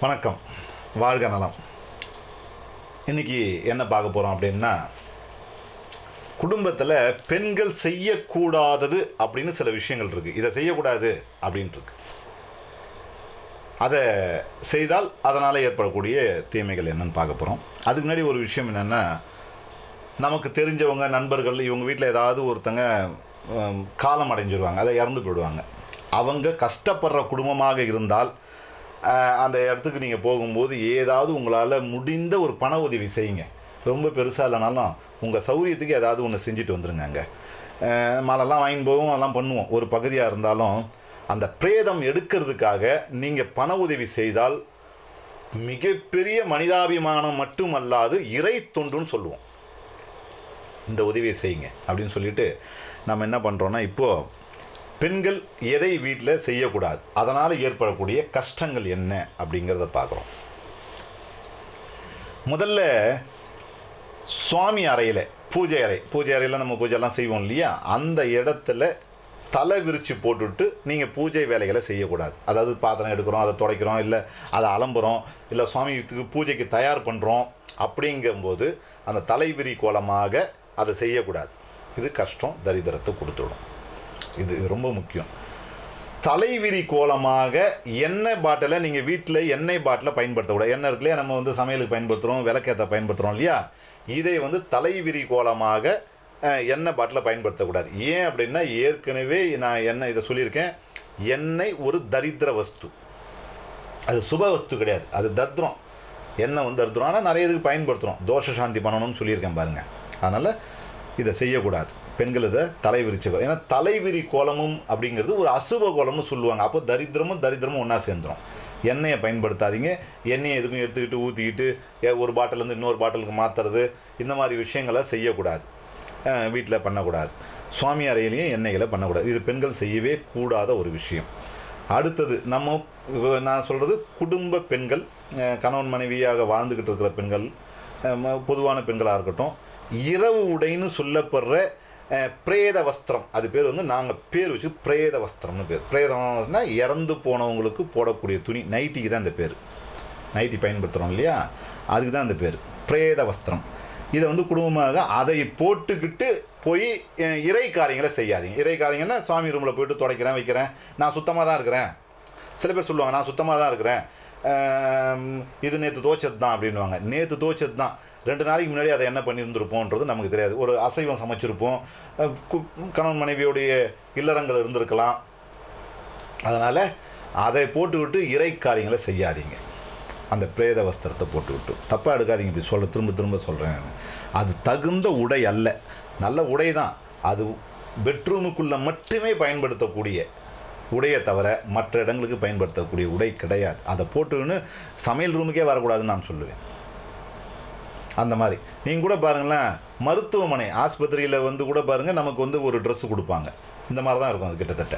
வணக்கம் வாழ்க நலம் இன்னைக்கு என்ன பார்க்க போகிறோம் அப்படின்னா குடும்பத்தில் பெண்கள் செய்யக்கூடாதது அப்படின்னு சில விஷயங்கள் இருக்குது இதை செய்யக்கூடாது அப்படின்ட்டு இருக்கு அதை செய்தால் அதனால் ஏற்படக்கூடிய தீமைகள் என்னன்னு பார்க்க போகிறோம் அதுக்கு முன்னாடி ஒரு விஷயம் என்னென்னா நமக்கு தெரிஞ்சவங்க நண்பர்கள் இவங்க வீட்டில் ஏதாவது ஒருத்தங்க ஹம், காலம் அடைஞ்சிருவாங்க அதை இறந்து போயிடுவாங்க அவங்க கஷ்டப்படுற குடும்பமாக இருந்தால் ஆஹ், அந்த இடத்துக்கு நீங்கள் போகும்போது ஏதாவது உங்களால் முடிந்த ஒரு பண உதவி செய்யுங்க ரொம்ப பெருசாக இல்லைனாலும் உங்கள் சௌரியத்துக்கு ஏதாவது ஒன்று செஞ்சுட்டு வந்துருங்க அங்கே மாலெல்லாம் வாங்கிட்டு போவோம் அதெல்லாம் பண்ணுவோம் ஒரு பகுதியாக இருந்தாலும் அந்த பிரேதம் எடுக்கிறதுக்காக நீங்கள் பண உதவி செய்தால் மிகப்பெரிய மனிதாபிமானம் மட்டுமல்லாது இறை தொண்டுன்னு சொல்லுவோம் இந்த உதவியை செய்யுங்க அப்படின்னு சொல்லிட்டு நம்ம என்ன பண்ணுறோன்னா இப்போது பெண்கள் எதை வீட்டில் செய்யக்கூடாது அதனால் ஏற்படக்கூடிய கஷ்டங்கள் என்ன அப்படிங்கிறத பார்க்குறோம் முதல்ல சுவாமி அறையில் பூஜை அறை பூஜை அறையில் நம்ம பூஜைலாம் செய்வோம் இல்லையா அந்த இடத்துல தலை விரித்து போட்டுட்டு நீங்கள் பூஜை வேலைகளை செய்யக்கூடாது அதாவது பாத்திரம் எடுக்கிறோம் அதை துடைக்கிறோம் இல்லை அதை அலம்புறோம் இல்லை சுவாமிக்கு பூஜைக்கு தயார் பண்ணுறோம் அப்படிங்கும்போது அந்த தலைவிரி கோலமாக அதை செய்யக்கூடாது இது கஷ்டம் தரித்திரத்தை கொடுத்துடும் இது இது ரொம்ப முக்கியம் தலைவிரி கோலமாக எண்ணெய் பாட்டிலை நீங்கள் வீட்டில் எண்ணெய் பாட்டிலை பயன்படுத்தக்கூடாது எண்ணெய் இருக்குல்லையா நம்ம வந்து சமையலுக்கு பயன்படுத்துகிறோம் விளக்கேற்ற பயன்படுத்துகிறோம் இல்லையா இதை வந்து தலைவிரி கோலமாக அஹ், எண்ணெய் பாட்டிலை பயன்படுத்தக்கூடாது ஏன் அப்படின்னா ஏற்கனவே நான் எண்ணெய் இதை சொல்லியிருக்கேன் எண்ணெய் ஒரு தரித்திர வஸ்து அது சுப வஸ்து கிடையாது அது தத்ரம் எண்ணெய் வந்து தரித்திரம் ஆனால் நிறைய இதுக்கு பயன்படுத்துகிறோம் தோஷ சாந்தி பண்ணணும்னு சொல்லியிருக்கேன் பாருங்கள் அதனால் இதை செய்யக்கூடாது பெண்கள் இதை தலைவிரிச்சு ஏன்னா தலைவிரி கோலமும் அப்படிங்கிறது ஒரு அசுப கோலம்னு சொல்லுவாங்க அப்போ தரித்திரமும் தரித்திரமும் ஒன்றா சேர்ந்துரும் எண்ணெயை பயன்படுத்தாதீங்க எண்ணெயை எதுக்கும் எடுத்துக்கிட்டு ஊற்றிக்கிட்டு ஏ- ஒரு பாட்டிலேருந்து இன்னொரு பாட்டிலுக்கு மாற்றுறது இந்த மாதிரி விஷயங்களை செய்யக்கூடாது வீட்டில் பண்ணக்கூடாது சுவாமி அறையிலையும் எண்ணெய்களை பண்ணக்கூடாது இது பெண்கள் செய்யவே கூடாத ஒரு விஷயம் அடுத்தது நம்ம இவ- நான் சொல்கிறது குடும்ப பெண்கள் அஹ், கணவன் மனைவியாக வாழ்ந்துக்கிட்டு இருக்கிற பெண்கள் அஹ், ம- பொதுவான பெண்களாக இருக்கட்டும் இரவு உடைன்னு சொல்லப்படுற அஹ், பிரேத வஸ்திரம் அது பேர் வந்து நாங்கள் பேர் வச்சு பிரேத வஸ்திரம்னு பேர் பிரேதம்னா இறந்து போனவங்களுக்கு போடக்கூடிய துணி நைட்டிக்கு தான் இந்த பேர் நைட்டி பயன்படுத்துகிறோம் இல்லையா அதுக்கு தான் அந்த பேர் பிரேத வஸ்திரம் இதை வந்து குடும்பமாக அதை போட்டுக்கிட்டு போய் அஹ், இறை காரியங்களை செய்யாதீங்க இறை காரியங்கன்னா சுவாமி ரூமில் போயிட்டு துடைக்கிறேன் வைக்கிறேன் நான் சுத்தமாக தான் இருக்கிறேன் சில பேர் சொல்லுவாங்க நான் சுத்தமாக தான் இருக்கிறேன் ஆம், இது நேற்று தோச்சது தான் அப்படின்வாங்க நேற்று தோச்சது தான் ரெண்டு நாளைக்கு முன்னாடி அதை என்ன பண்ணியிருந்திருப்போன்றது நமக்கு தெரியாது ஒரு அசைவம் சமைச்சிருப்போம் அஹ், கு- கணவன் மனைவியோடைய இல்லறங்கள் இருந்திருக்கலாம் அதனால் அதை போட்டுவிட்டு இறை காரியங்களை செய்யாதீங்க அந்த பிரேத வஸ்திரத்தை போட்டுவிட்டு தப்பாக எடுக்காதீங்க இப்படி சொல்ல திரும்ப திரும்ப சொல்கிறேன் நான் அது தகுந்த உடை அல்ல நல்ல உடை தான் அது பெட்ரூமுக்குள்ளே மட்டுமே பயன்படுத்தக்கூடிய உடையை தவிர மற்ற இடங்களுக்கு பயன்படுத்தக்கூடிய உடை கிடையாது அதை போட்டுன்னு சமையல் ரூமுக்கே வரக்கூடாதுன்னு நான் சொல்லுவேன் அந்த மாதிரி நீங்கள் கூட பாருங்களேன் மருத்துவமனை ஆஸ்பத்திரியில் வந்து கூட பாருங்கள் நமக்கு வந்து ஒரு ட்ரெஸ்ஸு கொடுப்பாங்க இந்த மாதிரி தான் இருக்கும் அது கிட்டத்தட்ட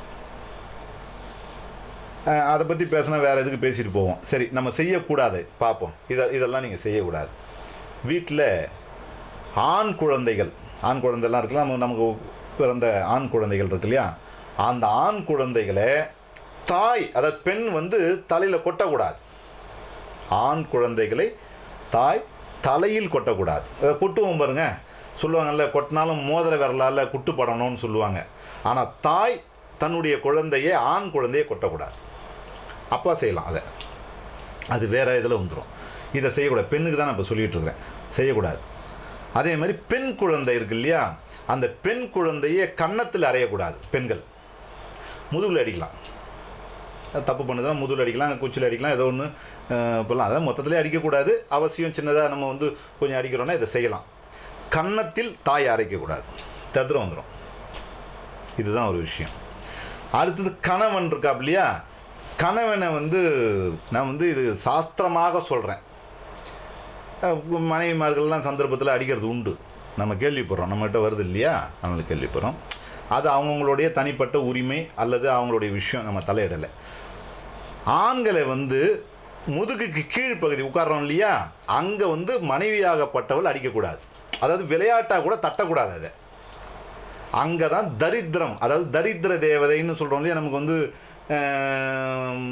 அஹ் அதை பற்றி பேசினா வேறு எதுக்கு பேசிட்டு போவோம் சரி நம்ம செய்யக்கூடாது பார்ப்போம் இதை இதெல்லாம் நீங்கள் செய்யக்கூடாது வீட்டில் ஆண் குழந்தைகள் ஆண் குழந்தைலாம் இருக்குல்ல நம்ம நமக்கு பிறந்த ஆண் குழந்தைகள் இருக்கு இல்லையா அந்த ஆண் குழந்தைகளை தாய் அதாவது பெண் வந்து தலையில் கொட்டக்கூடாது ஆண் குழந்தைகளை தாய் தலையில் கொட்டக்கூடாது அதை கொட்டுவோம் பாருங்க சொல்லுவாங்கல்ல கொட்டினாலும் மோதிர விரலால் குட்டு படணும்னு சொல்லுவாங்க ஆனால் தாய் தன்னுடைய குழந்தையை ஆண் குழந்தையை கொட்டக்கூடாது அப்பா செய்யலாம் அதை அது வேறு இதில் வந்துடும் இதை செய்யக்கூடாது பெண்ணுக்கு தான் நான் இப்போ சொல்லிகிட்டு இருக்கிறேன் செய்யக்கூடாது அதே மாதிரி பெண் குழந்தை இருக்கு இல்லையா அந்த பெண் குழந்தையை கன்னத்தில் அறையக்கூடாது பெண்கள் முதுகில் அடிக்கலாம் அது தப்பு பண்ணுதுன்னா முதுகில் அடிக்கலாம் குச்சியில் அடிக்கலாம் ஏதோ ஒன்று இப்போல்லாம் அதான் மொத்தத்திலே அடிக்கக்கூடாது அவசியம் சின்னதாக நம்ம வந்து கொஞ்சம் அடிக்கிறோன்னா இதை செய்யலாம் கன்னத்தில் தாய் அரைக்கக்கூடாது தத்ரம் வந்துடும் இதுதான் ஒரு விஷயம் அடுத்தது கணவன் இருக்கா இல்லையா கணவனை வந்து நான் வந்து இது சாஸ்திரமாக சொல்கிறேன் மனைவிமார்கள்லாம் சந்தர்ப்பத்தில் அடிக்கிறது உண்டு நம்ம கேள்விப்படுறோம் நம்மகிட்ட வருது இல்லையா அதனால் கேள்விப்படுறோம் அது அவங்கவுங்களுடைய தனிப்பட்ட உரிமை அல்லது அவங்களுடைய விஷயம் நம்ம தலையிடலை ஆண்களை வந்து முதுகுக்கு கீழ் பகுதி உட்கார்றோம் இல்லையா அங்கே வந்து மனைவியாகப்பட்டவள் அடிக்கக்கூடாது அதாவது விளையாட்டாக கூட தட்டக்கூடாது அதை அங்கே தான் தரித்திரம் அதாவது தரித்திர தேவதைன்னு சொல்கிறோம் இல்லையா நமக்கு வந்து ஆம்,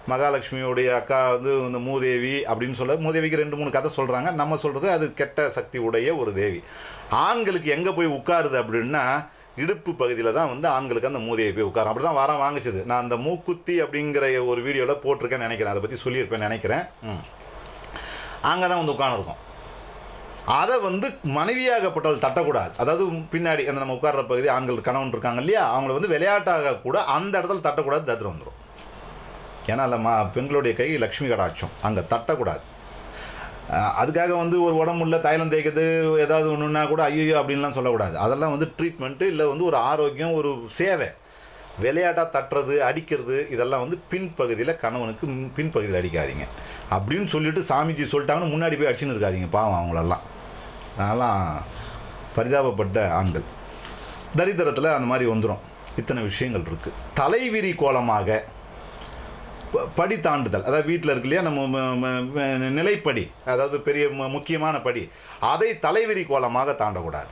மகாலட்சுமியோடைய அக்கா வந்து இந்த மூதேவி அப்படின்னு சொல்ல மூதேவிக்கு ரெண்டு மூணு கதை சொல்கிறாங்க நம்ம சொல்கிறது அது கெட்ட சக்தி உடைய ஒரு தேவி ஆண்களுக்கு எங்கே போய் உட்காருது அப்படின்னா இடுப்பு பகுதியில் தான் வந்து ஆண்களுக்கு அந்த மூதேவி போய் உட்காரும் அப்படி தான் வாரம் வாங்கிச்சது நான் அந்த மூக்குத்தி அப்படிங்கிற ஒரு வீடியோவில் போட்டிருக்கேன்னு நினைக்கிறேன் அதை பற்றி சொல்லியிருப்பேன் நினைக்கிறேன் ம் அங்கே தான் வந்து உட்காந்துருக்கோம் அதை வந்து மனைவியாகப்பட்டவள் தட்டக்கூடாது அதாவது பின்னாடி அந்த நம்ம உட்கார்ற பகுதி ஆண்கள் கணவன் இருக்காங்க இல்லையா அவங்கள வந்து விளையாட்டாக கூட அந்த இடத்துல தட்டக்கூடாது தத்திரம் வந்துடும் ஏன்னா இல்லை மா பெண்களுடைய கை லக்ஷ்மி கடாட்சம் அங்கே தட்டக்கூடாது அஹ் அதுக்காக வந்து ஒரு உடம்புல தைலம் தேய்க்கிறது ஏதாவது ஒன்றுனா கூட ஐயோ அப்படின்லாம் சொல்லக்கூடாது அதெல்லாம் வந்து ட்ரீட்மெண்ட்டு இல்லை வந்து ஒரு ஆரோக்கியம் ஒரு சேவை விளையாட்டாக தட்டுறது அடிக்கிறது இதெல்லாம் வந்து பின்பகுதியில் கணவனுக்கு ம்- பின்பகுதியில் அடிக்காதீங்க அப்படின்னு சொல்லிட்டு சாமிஜி சொல்லிட்டாங்கன்னு முன்னாடி போய் அடிச்சுன்னு இருக்காதீங்க பாவம் அவங்களெல்லாம் அதெல்லாம் பரிதாபப்பட்ட ஆண்கள் தரித்திரத்தில் அந்த மாதிரி வந்துடும் இத்தனை விஷயங்கள் இருக்குது தலைவிரி கோலமாக ப- படி தாண்டுதல் அதாவது வீட்டில் இருக்கு இல்லையா நம்ம ம- ம- ம- நிலைப்படி அதாவது பெரிய மு- முக்கியமான படி அதை தலைவிரி கோலமாக தாண்டக்கூடாது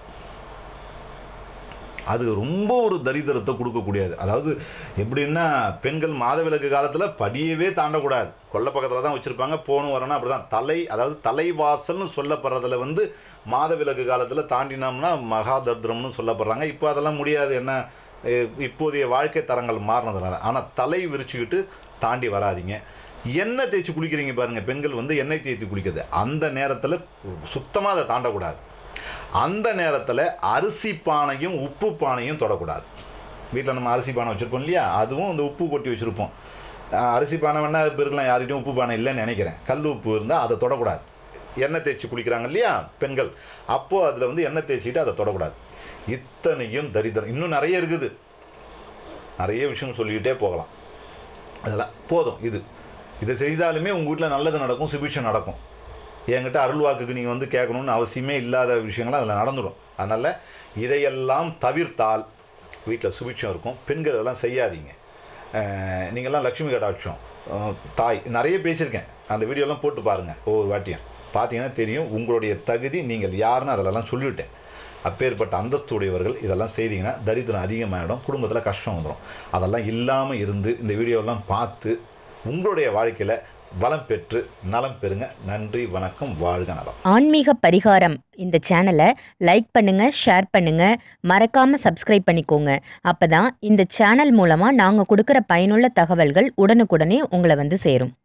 அது ரொம்ப ஒரு தரித்திரத்தை கொடுக்கக்கூடியது அதாவது எப்படின்னா பெண்கள் மாதவிலக்கு காலத்தில் படியவே தாண்டக்கூடாது கொல்லை பக்கத்தில் தான் வச்சுருப்பாங்க போகணும் வரணும் அப்படி தான் தலை அதாவது தலைவாசல்னு சொல்லப்படுறதுல வந்து மாதவிலக்கு காலத்தில் தாண்டினோம்னா மகா தரித்திரம்னு சொல்லப்படுறாங்க இப்போ அதெல்லாம் முடியாது என்ன அஹ் இப்போதைய வாழ்க்கை தரங்கள் மாறினதுனால ஆனால் தலை விரிச்சுக்கிட்டு தாண்டி வராதீங்க எண்ணெய் தேய்ச்சி குளிக்கிறீங்க பாருங்கள் பெண்கள் வந்து எண்ணெய் தேய்ச்சி குளிக்கிறது அந்த நேரத்தில் சுத்தமாக அதை தாண்டக்கூடாது அந்த நேரத்தில் அரிசி பானையும் உப்பு பானையும் தொடக்கூடாது வீட்டில் நம்ம அரிசி பானை வச்சுருப்போம் இல்லையா அதுவும் இந்த உப்பு கொட்டி வச்சுருப்போம் அஹ் அரிசி பானை வேணா இப்போ இருக்கலாம் யார்கிட்டயும் உப்பு பானை இல்லைன்னு நினைக்கிறேன் கல் உப்பு இருந்தால் அதை தொடக்கூடாது எண்ணெய் தேய்ச்சி குளிக்கிறாங்க இல்லையா பெண்கள் அப்போது அதில் வந்து எண்ணெய் தேய்ச்சிட்டு அதை தொடக்கூடாது இத்தனையும் தரித்திரம் இன்னும் நிறைய இருக்குது நிறைய விஷயம் சொல்லிக்கிட்டே போகலாம் அதெல்லாம் போதும் இது இதை செய்தாலுமே உங்கள் வீட்டில் நல்லது நடக்கும் சுபிட்சம் நடக்கும் என்கிட்ட அருள்வாக்குக்கு நீங்கள் வந்து கேட்கணும்னு அவசியமே இல்லாத விஷயங்கள் அதில் நடந்துடும் அதனால் இதையெல்லாம் தவிர்த்தால் வீட்டில் சுபிட்சம் இருக்கும் பெண்கள் இதெல்லாம் செய்யாதீங்க அஹ் நீங்கள்லாம் லக்ஷ்மி கடாட்சம் அஹ் தாய் நிறைய பேசியிருக்கேன் அந்த வீடியோலாம் போட்டு பாருங்கள் ஒவ்வொரு வாட்டியும் பார்த்தீங்கன்னா தெரியும் உங்களுடைய தகுதி நீங்கள் யாருன்னு அதிலெல்லாம் சொல்லிவிட்டேன் அப்பேற்பட்ட அந்தஸ்துடையவர்கள் இதெல்லாம் செய்தீங்கன்னா தரித்திரம் அதிகமாகிடும் குடும்பத்தில் கஷ்டம் வந்துடும் அதெல்லாம் இல்லாமல் இருந்து இந்த வீடியோலாம் பார்த்து உங்களுடைய வாழ்க்கையில் வளம் பெற்று நலம் பெறுங்க நன்றி வணக்கம் வாழ்க நலம் ஆன்மீக பரிகாரம் இந்த சேனலை லைக் பண்ணுங்க ஷேர் பண்ணுங்க மறக்காம சப்ஸ்கிரைப் பண்ணிக்கோங்க அப்பதான் இந்த சேனல் மூலமா நாங்க கொடுக்கிற பயனுள்ள தகவல்கள் உடனுக்குடனே உங்களை வந்து சேரும்